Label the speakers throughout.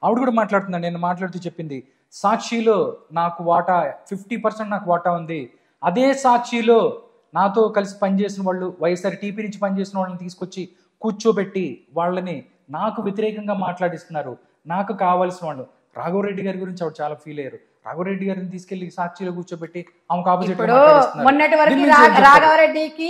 Speaker 1: ఆవిడ కూడా మాట్లాడుతున్నాను నేను మాట్లాడుతూ చెప్పింది సాక్షిలో నాకు వాటా ఫిఫ్టీ పర్సెంట్ నాకు వాటా ఉంది అదే సాక్షిలో నాతో కలిసి పనిచేసిన వాళ్ళు వైఎస్ఆర్ టీపీ నుంచి పనిచేసిన వాళ్ళని తీసుకొచ్చి కూర్చోబెట్టి వాళ్ళని నాకు వ్యతిరేకంగా మాట్లాడిస్తున్నారు నాకు కావాల్సిన వాళ్ళు రాఘవరెడ్డి గారి గురించి ఆవిడ చాలా ఫీల్ అయ్యారు రాఘవరెడ్డి గారిని తీసుకెళ్లి సాక్షిలో కూర్చోబెట్టి ఆమెకు ఆపోజిట్
Speaker 2: ఇప్పుడు మొన్నటి వరకు రా- రాఘవరెడ్డికి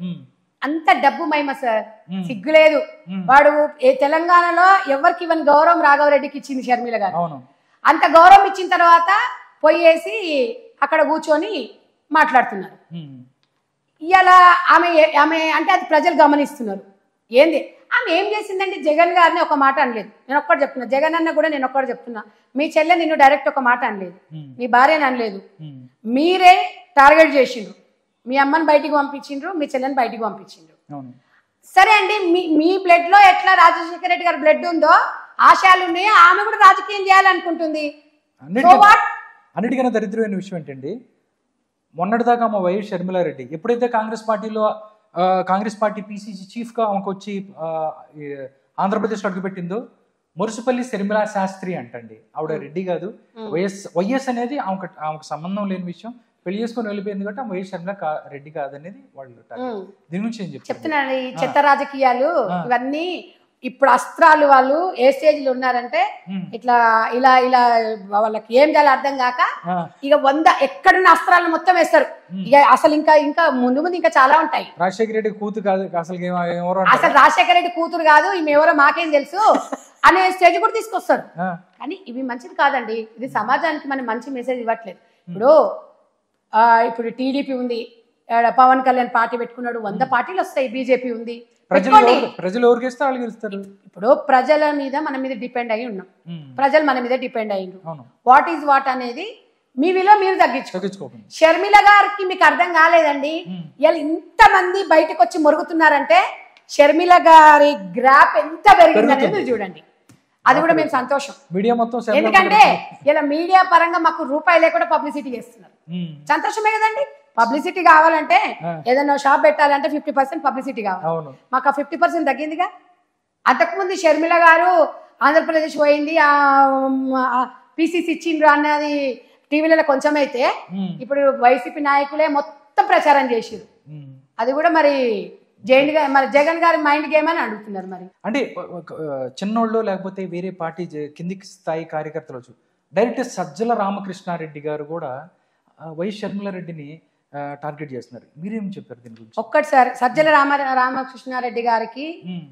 Speaker 2: అంత డబ్బు మహిమ సార్ సిగ్గులేదు వాడు ఏ తెలంగాణలో ఎవరికి ఇవ్వని గౌరవం రాఘవరెడ్డికి ఇచ్చింది షర్మిల గారు
Speaker 1: అవును
Speaker 2: అంత గౌరవం ఇచ్చిన తర్వాత పోయేసి అక్కడ కూర్చొని మాట్లాడుతున్నారు
Speaker 1: ఉమ్.
Speaker 2: ఇవాళ ఆమె ఏ- ఆమె అంటే అది ప్రజలు గమనిస్తున్నారు ఏంది ఆమె ఏం చేసిందంటే జగన్ గారిని ఒక మాట అనలేదు నేను ఒక్కటి చెప్తున్నా జగన్ అన్న కూడా నేను ఒక్కటి చెప్తున్నా మీ చెల్లె నిన్ను డైరెక్ట్ ఒక మాట అనలేదు
Speaker 1: ఉమ్.
Speaker 2: మీ భార్యని అనలేదు
Speaker 1: ఉమ్.
Speaker 2: మీరే టార్గెట్ చేసిండ్రు మీ అమ్మని బయటికి పంపించిండ్రు మీ చెల్లెని బయటికి పంపించిండ్రు
Speaker 1: అవును
Speaker 2: సరే అండి మీ మీ బ్లడ్ లో ఎట్లా రాజశేఖర రెడ్డి గారి బ్లడ్ ఉందో ఆశయాలు ఉన్నాయో ఆమె కూడా రాజకీయం చేయాలనుకుంటుంది సో
Speaker 1: అన్నిటికన్నా
Speaker 2: వాట్
Speaker 1: అన్నిటికన్నా దరిద్రమైన విషయం ఏంటండి మొన్నటిదాకా మా వైఎస్ షర్మిలారెడ్డి ఎప్పుడైతే కాంగ్రెస్ పార్టీలో ఆ, కాంగ్రెస్ పార్టీ పిసిసి చీఫ్గా ఆమెకు వచ్చి ఆ, ఈ ఆంధ్రప్రదేశ్లో అడుగుపెట్టిందో మురుసుపల్లి శర్మిలా శాస్త్రి అంటండి ఆవిడ రెడ్డి కాదు వైఎస్ వైఎస్ అనేది ఆమెకు ఆమెకు సంబంధం లేని విషయం పెళ్లి చేసుకొని వెళ్ళిపోయింది కాబట్టి ఆమె వైఎస్ షర్మిల కా- రెడ్డి కాదనేది వాళ్ళు target.
Speaker 2: ఉమ్.
Speaker 1: దీని గురించి ఏం చెప్తారు
Speaker 2: చెప్తున్నాను ఈ చెత్త రాజకీయాలు ఇవన్నీ ఇప్పుడు అస్త్రాలు వాళ్ళు ఏ స్టేజ్ లో ఉన్నారంటే
Speaker 1: ఉమ్.
Speaker 2: ఇట్లా ఇలా ఇలా వాళ్ళకి ఏం చేయాలో అర్థం కాక
Speaker 1: ఆ,
Speaker 2: ఇక వంద ఎక్కడున్న అస్త్రాలను మొత్తం వేస్తారు ఇక అసలు ఇంకా ఇంకా ముందు ముందు ఇంకా చాలా ఉంటాయి
Speaker 1: రాజశేఖర రెడ్డి కూతు కాదు అసలు ఏం- ఎవరు అంటారు?
Speaker 2: అసలు రాజశేఖర రెడ్డి కూతురు కాదు ఈమె ఎవరో మాకేం తెలుసు అనే స్టేజ్ కూడా తీసుకొస్తారు
Speaker 1: ఆ,
Speaker 2: కానీ ఇవి మంచిది కాదండి ఇది సమాజానికి మనం మంచి మెసేజ్ ఇవ్వట్లేదు ఇప్పుడు ఆ, ఇప్పుడు టీడీపీ ఉంది ఆడ పవన్ కళ్యాణ్ పార్టీ పెట్టుకున్నాడు వంద పార్టీలు వస్తాయి బీజేపీ ఉంది
Speaker 1: ప్రజలు
Speaker 2: పెట్టుకోండి
Speaker 1: ఎవరు- ప్రజలు ఎవరికి ఇస్తే వాళ్ళు గెలుస్తారు
Speaker 2: ఇప్పుడు ప్రజల మీద మన మీద డిపెండ్ అయి ఉన్నాం
Speaker 1: ఉమ్.
Speaker 2: ప్రజలు మన మీద డిపెండ్ అయ్యిండ్రు
Speaker 1: అవును
Speaker 2: వాట్ ఈజ్ వాట్ అనేది మీ విలువ మీరు తగ్గించుకో
Speaker 1: తగ్గించుకోకండి
Speaker 2: షర్మిల గారికి మీకు అర్థం కాలేదండి
Speaker 1: మ్మ్.
Speaker 2: ఇలా ఇంతమంది బయటకు వచ్చి మొరుగుతున్నారంటే షర్మిల గారి గ్రాప్ ఎంత పెరిగింది అనేది మీరు చూడండి అది కూడా మేము సంతోషం
Speaker 1: మీడియా మొత్తం శర్మిల
Speaker 2: ఎందుకంటే ఇలా మీడియా పరంగా మాకు రూపాయి లేకుండా పబ్లిసిటీ చేస్తున్నారు
Speaker 1: ఉమ్.
Speaker 2: సంతోషమే కదండి పబ్లిసిటీ కావాలంటే
Speaker 1: ఆ.
Speaker 2: ఏదైనా షాప్ పెట్టాలంటే ఫిఫ్టీ పర్సెంట్ పబ్లిసిటీ కావాలి
Speaker 1: అవును
Speaker 2: మాకు ఆ ఫిఫ్టీ పర్సెంట్ తగ్గిందిగా అంతకుముందు షర్మిల గారు ఆంధ్రప్రదేశ్ పోయింది పిసిసి ఇచ్చిండ్రు అన్నది టీవీలలో కొంచెం అయితే
Speaker 1: ఉమ్.
Speaker 2: ఇప్పుడు వైసీపీ నాయకులే మొత్తం ప్రచారం చేసిరు
Speaker 1: ఉమ్.
Speaker 2: అది కూడా మరి జైన్ గారు మరి జగన్ గారి మైండ్ గేమ్ అని అడుగుతున్నారు మరి
Speaker 1: అంటే ఒక- ఆ, చిన్నోళ్ళు లేకపోతే వేరే పార్టీ జ- కిందికి స్థాయి కార్యకర్తలు వచ్చు డైరెక్ట్ సజ్జల రామకృష్ణారెడ్డి గారు కూడా ఆ, వైఎస్ షర్మిలారెడ్డిని ఆ, టార్గెట్ చేస్తున్నారు మీరేం చెప్పారు దీని గురించి
Speaker 2: ఒక్కటిసారి సజ్జల రామ రామకృష్ణారెడ్డి గారికి
Speaker 1: ఉమ్.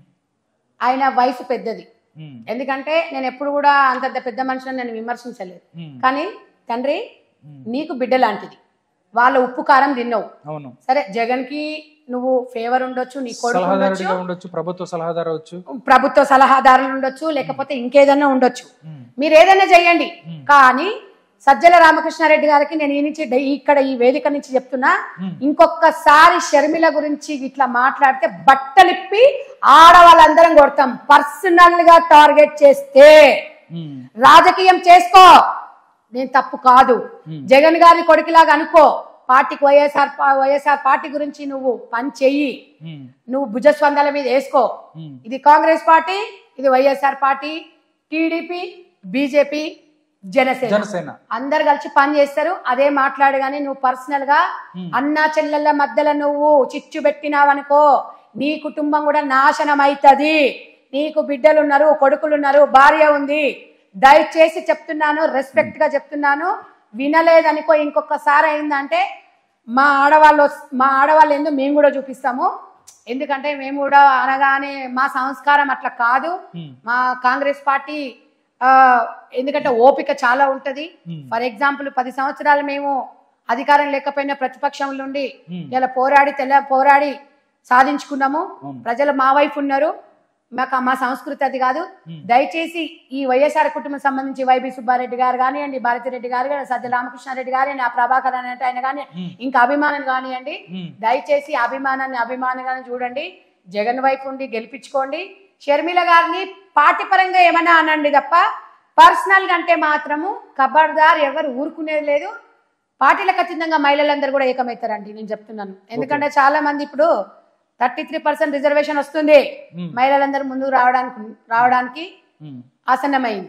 Speaker 2: ఆయన వయసు పెద్దది
Speaker 1: ఉమ్.
Speaker 2: ఎందుకంటే నేను ఎప్పుడు కూడా అంత పెద్ద మనుషులను నేను విమర్శించలేదు
Speaker 1: ఉమ్.
Speaker 2: కానీ తండ్రి
Speaker 1: ఉమ్.
Speaker 2: నీకు బిడ్డ లాంటిది వాళ్ళ ఉప్పు కారం తిన్నావు
Speaker 1: అవును
Speaker 2: సరే జగన్ కి నువ్వు ఫేవర్ ఉండొచ్చు నీ కొడుకు ఉండొచ్చు
Speaker 1: సలహాదారుడిగా ఉండొచ్చు ప్రభుత్వ సలహాదారు అవచ్చు
Speaker 2: ప్రభుత్వ సలహాదారులు ఉండొచ్చు లేకపోతే ఇంకేదన్నా ఉండొచ్చు
Speaker 1: ఉమ్.
Speaker 2: మీరు ఏదైనా చెయ్యండి
Speaker 1: మ్మ్.
Speaker 2: కానీ సజ్జల రామకృష్ణారెడ్డి గారికి నేను ఈ నుంచి డై- ఇక్కడ ఈ వేదిక నుంచి చెప్తున్నా
Speaker 1: మ్మ్.
Speaker 2: ఇంకొకసారి షర్మిల గురించి ఇట్లా మాట్లాడితే బట్టలిప్పి ఆడవాళ్ళందరం కొడతాం పర్సనల్ గా టార్గెట్ చేస్తే
Speaker 1: ఉమ్.
Speaker 2: రాజకీయం చేసుకో నేను తప్పు కాదు
Speaker 1: మ్మ్.
Speaker 2: జగన్ గారి కొడుకులాగా అనుకో పార్టీకి వైఎస్ఆర్ పా- వైఎస్ఆర్ పార్టీ గురించి నువ్వు పని చెయ్యి
Speaker 1: ఉమ్.
Speaker 2: నువ్వు భుజస్వందాల మీద వేసుకో
Speaker 1: ఉమ్.
Speaker 2: ఇది కాంగ్రెస్ పార్టీ ఇది YSR party TDP BJP Janasena
Speaker 1: Janasena
Speaker 2: అందరు కలిసి పని చేస్తారు అదే మాట్లాడు కానీ నువ్వు పర్సనల్ గా
Speaker 1: Hmm.
Speaker 2: అన్నా చెల్లెళ్ళ మధ్యలో నువ్వు చిచ్చు పెట్టినావనుకో నీ కుటుంబం కూడా నాశనం అవుతుంది నీకు బిడ్డలు ఉన్నారు కొడుకులు ఉన్నారు భార్య ఉంది దయచేసి చెప్తున్నాను రెస్పెక్ట్ గా చెప్తున్నాను వినలేదనుకో ఇంకొకసారి అయిందంటే మా ఆడవాళ్ళు వస్- మా ఆడవాళ్ళు ఏందో మేము కూడా చూపిస్తాము ఎందుకంటే మేము కూడా అనగానే మా సంస్కారం అట్లా కాదు
Speaker 1: ఉమ్.
Speaker 2: మా కాంగ్రెస్ పార్టీ ఆ, ఎందుకంటే ఓపిక చాలా ఉంటది
Speaker 1: Hmm.
Speaker 2: ఫర్ ఎగ్జాంపుల్ పది సంవత్సరాలు మేము అధికారం లేకపోయినా ప్రతిపక్షంలో ఉండి
Speaker 1: Hmm.
Speaker 2: ఇలా పోరాడి తెల్ల పోరాడి సాధించుకున్నాము
Speaker 1: అవును.
Speaker 2: ప్రజలు మా వైపు ఉన్నారు మాకు మా సంస్కృతి అది కాదు
Speaker 1: Hmm.
Speaker 2: దయచేసి ఈ వైఎస్ఆర్ కుటుంబం సంబంధించి వైబి సుబ్బారెడ్డి గారు కానివ్వండి భారతిరెడ్డి గారు కానీ సజ్జ రామకృష్ణారెడ్డి గారు ఆ ప్రభాకర్ అనే ఆయన కానీ
Speaker 1: Hmm.
Speaker 2: ఇంకా అభిమానం కానివ్వండి
Speaker 1: ఉమ్.
Speaker 2: దయచేసి అభిమానాన్ని అభిమానంగానే చూడండి జగన్ వైపు ఉండి గెలిపించుకోండి షర్మిల గారిని పార్టీ పరంగా ఏమన్నా అనండి తప్ప పర్సనల్ గా అంటే మాత్రము ఖబర్దార్ ఎవరు ఊరుకునేది లేదు పార్టీలకు ఖచ్చితంగా మహిళలందరూ కూడా ఏకమవుతారండి నేను చెప్తున్నాను ఎందుకంటే చాలా మంది ఇప్పుడు థర్టీ త్రీ పర్సెంట్ రిజర్వేషన్ వస్తుంది
Speaker 1: ఉమ్.
Speaker 2: మహిళలందరూ ముందుకు రావడానికి రావడానికి
Speaker 1: ఉమ్.
Speaker 2: ఆసన్నమైంది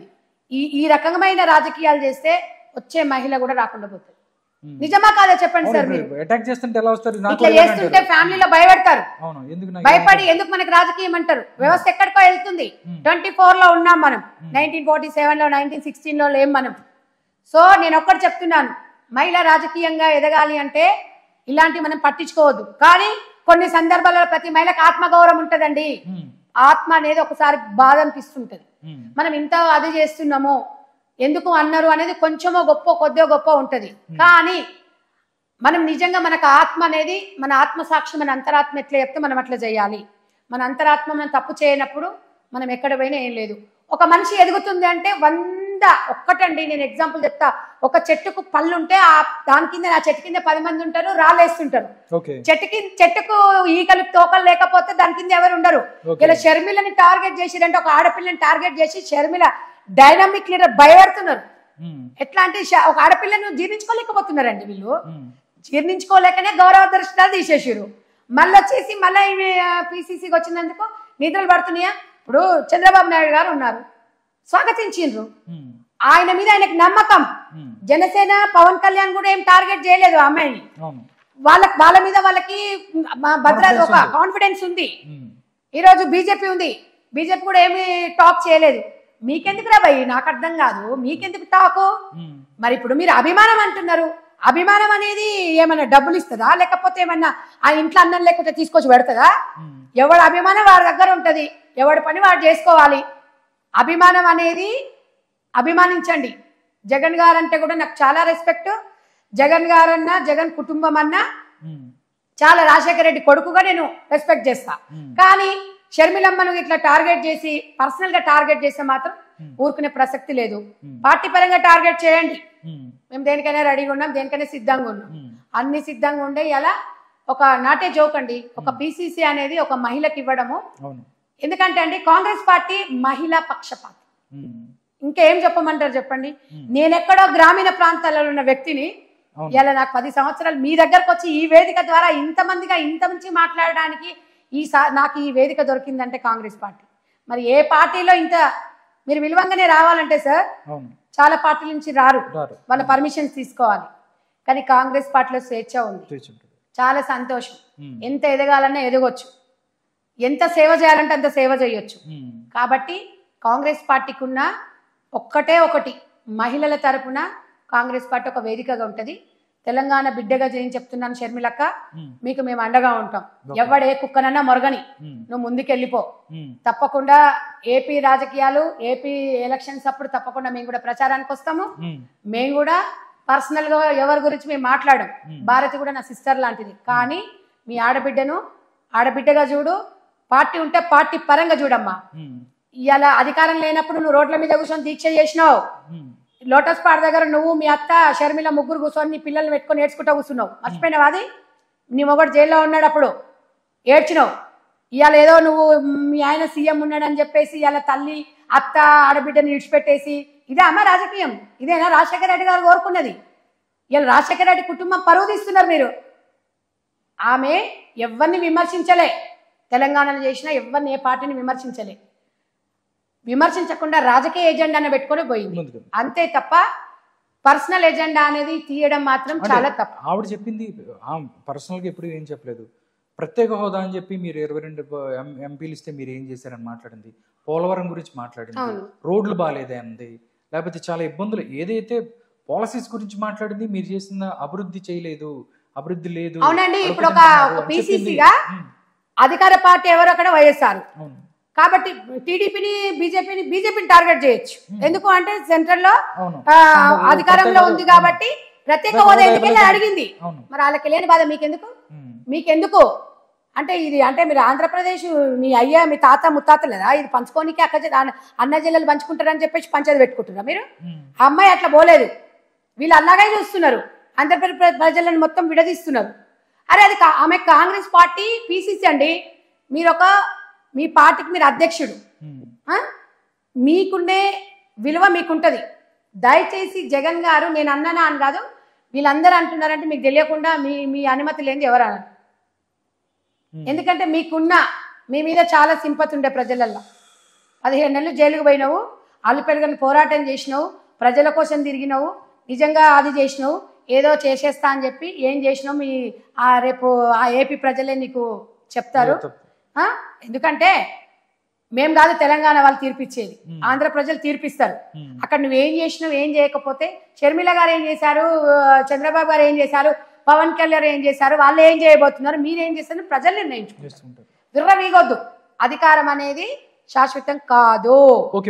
Speaker 2: ఈ ఈ రకమైన రాజకీయాలు చేస్తే వచ్చే మహిళ కూడా రాకుండా పోతుంది
Speaker 1: ఉమ్.
Speaker 2: నిజమా కాదా చెప్పండి సార్ మీరు
Speaker 1: అటాక్ చేస్తుంటే ఎలా వస్తారు నాకు
Speaker 2: ఇట్లా
Speaker 1: కూడా ఇలానే
Speaker 2: చేస్తుంటే
Speaker 1: అంటారు.
Speaker 2: ఫ్యామిలీలో భయపడతారు
Speaker 1: అవును ఎందుకు నాకు
Speaker 2: భయపడి ఎందుకు మనకి రాజకీయం అంటారు వ్యవస్థ ఎక్కడికో వెళ్తుంది ట్వంటీ ఫోర్ లో ఉన్నాం మనం నైన్టీన్ ఫార్టీ సెవెన్ లో నైన్టీన్ సిక్స్టీన్ లో లేం మనం సో నేను ఒక్కటి చెప్తున్నాను మహిళ రాజకీయంగా ఎదగాలి అంటే ఇలాంటి మనం పట్టించుకోవద్దు కానీ కొన్ని సందర్భాలలో ప్రతి మహిళకు ఆత్మగౌరవం ఉంటదండి
Speaker 1: ఉమ్,
Speaker 2: ఆత్మ అనేది ఒకసారి బాధ అనిపిస్తుంటది
Speaker 1: ఉమ్,
Speaker 2: మనం ఇంత అది చేస్తున్నాము ఎందుకు అన్నారు అనేది కొంచెమో గొప్ప కొద్దో గొప్ప ఉంటది కానీ మనం నిజంగా మనకు ఆత్మ అనేది మన ఆత్మ సాక్షి మన అంతరాత్మ ఎట్లా చెప్తే మనం అట్లా చేయాలి మన అంతరాత్మ మనం తప్పు చేయనప్పుడు మనం ఎక్కడ పోయినా ఏం లేదు ఒక మనిషి ఎదుగుతుంది అంటే వంద ఒక్కటండి నేను ఎగ్జాంపుల్ చెప్తా ఒక చెట్టుకు పళ్ళు ఉంటే ఆ దాని కింద ఆ చెట్టు కింద పది మంది ఉంటారు రాళ్ళేస్తుంటారు
Speaker 1: ఓకే
Speaker 2: చెట్టుకి చెట్టుకు ఈకలు తోకలు లేకపోతే దాని కింద ఎవరు ఉండరు
Speaker 1: Okay.
Speaker 2: ఇలా షర్మిలని టార్గెట్ చేసిరంటే ఒక ఆడపిల్లని టార్గెట్ చేసి షర్మిల డైనామిక్ లీడర్ భయపడుతున్నారు
Speaker 1: ఉమ్,
Speaker 2: ఎట్లా అంటే ష- ఒక ఆడపిల్లను జీర్ణించుకోలేకపోతున్నారండి వీళ్ళు
Speaker 1: ఉమ్,
Speaker 2: జీర్ణించుకోలేకనే గౌరవ దర్శనాలు తీసేసారు మళ్ళీ వచ్చేసి మళ్ళీ పిసిసికి వచ్చినందుకు నిధులు పడుతున్నాయా ఇప్పుడు చంద్రబాబు నాయుడు గారు ఉన్నారు స్వాగతించిండ్రు
Speaker 1: ఉమ్,
Speaker 2: ఆయన మీద ఆయనకు నమ్మకం
Speaker 1: ఉమ్,
Speaker 2: జనసేన పవన్ కళ్యాణ్ కూడా ఏం టార్గెట్ చేయలేదు ఆ అమ్మాయిని
Speaker 1: అవును
Speaker 2: వాళ్ళ వాళ్ళ మీద వాళ్ళకి మ- భద్రత ఒక
Speaker 1: Confidence ఉంది.
Speaker 2: కాన్ఫిడెన్స్ ఉంది
Speaker 1: ఉమ్,
Speaker 2: ఈ రోజు బీజేపీ ఉంది బీజేపీ కూడా ఏమీ టాక్ చేయలేదు మీకెందుకు రా భయ్ నాకు అర్థం కాదు మీకెందుకు టాకు
Speaker 1: ఉమ్,
Speaker 2: మరి ఇప్పుడు మీరు అభిమానం అంటున్నారు అభిమానం అనేది ఏమన్నా డబ్బులు ఇస్తుందా లేకపోతే ఏమన్నా ఆ ఇంట్లో అన్నం లేకపోతే తీసుకొచ్చి పెడుతుందా
Speaker 1: ఉమ్,
Speaker 2: ఎవడి అభిమానం వాడి దగ్గర ఉంటది ఎవడి పని వాడు చేసుకోవాలి అభిమానం అనేది అభిమానించండి జగన్ గారు అంటే కూడా నాకు చాలా రెస్పెక్ట్ జగన్ గారన్నా జగన్ కుటుంబం అన్నా
Speaker 1: ఉమ్,
Speaker 2: చాలా రాజశేఖర రెడ్డి కొడుకుగా నేను రెస్పెక్ట్ చేస్తా
Speaker 1: ఉమ్,
Speaker 2: కానీ షర్మిలమ్మను ఇట్లా టార్గెట్ చేసి పర్సనల్ గా టార్గెట్ చేస్తే మాత్రం ఊరుకునే ప్రసక్తి లేదు
Speaker 1: Hmm.
Speaker 2: పార్టీ పరంగా టార్గెట్ చేయండి
Speaker 1: ఉమ్,
Speaker 2: మేము దేనికైనా రెడీగా ఉన్నాం దేనికైనా సిద్ధంగా ఉన్నాం
Speaker 1: ఉమ్,
Speaker 2: అన్ని సిద్ధంగా ఉండే ఇలా ఒక నాటే జోక్ అండి ఒక పిసిసి అనేది ఒక మహిళకి ఇవ్వడము
Speaker 1: అవును
Speaker 2: ఎందుకంటే అండి కాంగ్రెస్ పార్టీ మహిళా పక్షపాతి
Speaker 1: ఉమ్,
Speaker 2: ఇంకేం చెప్పమంటారు చెప్పండి నేనెక్కడో గ్రామీణ ప్రాంతాలలో ఉన్న వ్యక్తిని
Speaker 1: అవును.
Speaker 2: ఇలా నాకు పది సంవత్సరాలు మీ దగ్గరకు వచ్చి ఈ వేదిక ద్వారా ఇంతమందిగా ఇంత మంచి మాట్లాడడానికి ఈ సా- నాకు ఈ వేదిక దొరికిందంటే కాంగ్రెస్ పార్టీ మరి ఏ పార్టీలో ఇంత మీరు విలువంగానే రావాలంటే సార్
Speaker 1: అవును
Speaker 2: చాలా పార్టీల నుంచి రారు
Speaker 1: రారు
Speaker 2: వాళ్ళ పర్మిషన్స్ తీసుకోవాలి కానీ కాంగ్రెస్ పార్టీలో స్వేచ్ఛ ఉంది
Speaker 1: తెచ్చుంటుంది
Speaker 2: చాలా సంతోషం
Speaker 1: ఉమ్,
Speaker 2: ఎంత ఎదగాలన్నా ఎదగొచ్చు ఎంత సేవ చేయాలంటే అంత సేవ చేయొచ్చు
Speaker 1: ఉమ్,
Speaker 2: కాబట్టి కాంగ్రెస్ పార్టీకి ఉన్న ఒక్కటే ఒకటి మహిళల తరపున కాంగ్రెస్ పార్టీ ఒక వేదికగా ఉంటది తెలంగాణ బిడ్డగా చేయని చెప్తున్నాను షర్మిలక్క
Speaker 1: ఉమ్,
Speaker 2: మీకు మేము అండగా ఉంటాం ఎవడే కుక్కనన్నా మొరగని
Speaker 1: ఉమ్,
Speaker 2: నువ్వు ముందుకెళ్ళిపో
Speaker 1: ఉమ్,
Speaker 2: తప్పకుండా ఏపీ రాజకీయాలు ఏపీ ఎలక్షన్స్ అప్పుడు తప్పకుండా మేము కూడా ప్రచారానికి వస్తాము
Speaker 1: ఉమ్,
Speaker 2: మేము కూడా పర్సనల్ గా ఎవరి గురించి మేము మాట్లాడం భారతి కూడా నా సిస్టర్ లాంటిది కానీ మీ ఆడబిడ్డను ఆడబిడ్డగా చూడు పార్టీ ఉంటే పార్టీ పరంగా చూడమ్మా
Speaker 1: ఉమ్,
Speaker 2: ఇవాళ అధికారం లేనప్పుడు నువ్వు రోడ్ల మీద కూర్చొని దీక్ష చేసినావు
Speaker 1: ఉమ్,
Speaker 2: లోటస్ పాడ్ దగ్గర నువ్వు మీ అత్త షర్మిల ముగ్గురు కూర్చొని నీ పిల్లల్ని పెట్టుకొని ఏడ్చుకుంటా కూర్చున్నావు మర్చిపోయినావు అది నీ మొగడు జైల్లో ఉన్నాడు అప్పుడు ఏడ్చినావు ఇవాళ ఏదో నువ్వు మీ ఆయన సీఎం ఉన్నాడని చెప్పేసి ఇవాళ తల్లి అత్త ఆడబిడ్డని విడిచిపెట్టేసి ఇదే అమ్మ రాజకీయం ఇదేనా రాజశేఖర రెడ్డి గారు కోరుకున్నది ఇవాళ రాజశేఖర రెడ్డి కుటుంబం పరువు తీస్తున్నారు మీరు ఆమె ఎవరిని విమర్శించలే తెలంగాణలో చేసిన ఎవరిని ఏ పార్టీని విమర్శించలే విమర్శించకుండా రాజకీయ ఎజెండాను పెట్టుకొని పోయింది
Speaker 1: ముందుకు
Speaker 2: అంతే తప్ప పర్సనల్ ఎజెండా అనేది తీయడం మాత్రం చాలా తప్పు
Speaker 1: ఆవిడ చెప్పింది పర్సనల్గా ఎప్పుడు ఏం చెప్పలేదు ప్రత్యేక హోదా అని చెప్పి మీరు ఇరవై రెండు ఎంపీలు ఇస్తే మీరు ఏం చేశారని మాట్లాడింది పోలవరం గురించి మాట్లాడింది
Speaker 2: అవును.
Speaker 1: రోడ్లు బాగాలేదే అంది లేకపోతే చాలా ఇబ్బందులు ఏదైతే పాలసీస్ గురించి మాట్లాడింది మీరు చేసిన అభివృద్ధి చేయలేదు అభివృద్ధి లేదు
Speaker 2: అవునండి ఇప్పుడు ఒక
Speaker 1: అడుగుతున్నారు
Speaker 2: ఒక
Speaker 1: అని చెప్పింది.
Speaker 2: పీసీసీగా
Speaker 1: ఉమ్,
Speaker 2: అధికార పార్టీ ఎవరు అక్కడ వైఎస్ఆర్
Speaker 1: అవును
Speaker 2: కాబట్టి టీడీపీని బీజేపీని బీజేపీని టార్గెట్ చేయొచ్చు ఎందుకు అంటే సెంట్రల్ లో
Speaker 1: అవును
Speaker 2: ఆ, అధికారంలో ఉంది కాబట్టి ప్రత్యేక హోదా ఎందుకెళ్ళి అడిగింది
Speaker 1: అవును
Speaker 2: మరి వాళ్ళకి లేని బాధ మీకెందుకు
Speaker 1: ఉమ్,
Speaker 2: మీకెందుకు అంటే ఇది అంటే మీరు ఆంధ్రప్రదేశ్ మీ అయ్యా మీ తాత ముత్తాత లేదా ఇది పంచుకోనికి అక్క జ- అన్న- అన్న జిల్లలు పంచుకుంటారని చెప్పేసి పంచాయతీ పెట్టుకుంటున్నారా మీరు
Speaker 1: ఉమ్,
Speaker 2: ఆ అమ్మాయి అట్లా పోలేదు వీళ్ళు అలాగే చూస్తున్నారు ఆంధ్రప్రదేశ్ ప్రజలను మొత్తం విడదీస్తున్నారు అరే అది కా- ఆమె కాంగ్రెస్ పార్టీ పీసీసీ అండి మీరు ఒక మీ పార్టీకి మీరు అధ్యక్షుడు
Speaker 1: ఉమ్,
Speaker 2: ఆ? మీకుండే విలువ మీకుంటది దయచేసి జగన్ గారు నేను అన్నానా అని కాదు వీళ్ళందరూ అంటున్నారంటే మీకు తెలియకుండా మీ మీ అనుమతి లేనిది ఎవరు అనరు
Speaker 1: ఉమ్.
Speaker 2: ఎందుకంటే మీకున్న మీ మీద చాలా సింపతి ఉండే ప్రజలల్లో పదిహేను నెలలు జైలుకు పోయినావు అల్లుపెరుగని పోరాటం చేసినావు ప్రజల కోసం తిరిగినావు నిజంగా అది చేసినావు ఏదో చేసేస్తా అని చెప్పి ఏం చేసినావు మీ ఆ రేపు ఆ ఏపీ ప్రజలే నీకు చెప్తారు ఆ? ఎందుకంటే మేం కాదు తెలంగాణ వాళ్ళు తీర్పిచ్చేది ఆంధ్ర ప్రజలు తీర్పిస్తారు అక్కడ నువ్వేం చేసినావు ఏం చేయకపోతే షర్మిల గారు ఏం చేశారు ఆ, చంద్రబాబు గారు ఏం చేశారు పవన్ కళ్యాణ్ ఏం చేశారు వాళ్ళు ఏం చేయబోతున్నారు మీరేం చేస్తారు ప్రజలు నిర్ణయించుకుంటారు
Speaker 1: చేస్తుంటారు
Speaker 2: విర్రవీగొద్దు అధికారం అనేది శాశ్వతం కాదు
Speaker 1: ఓకే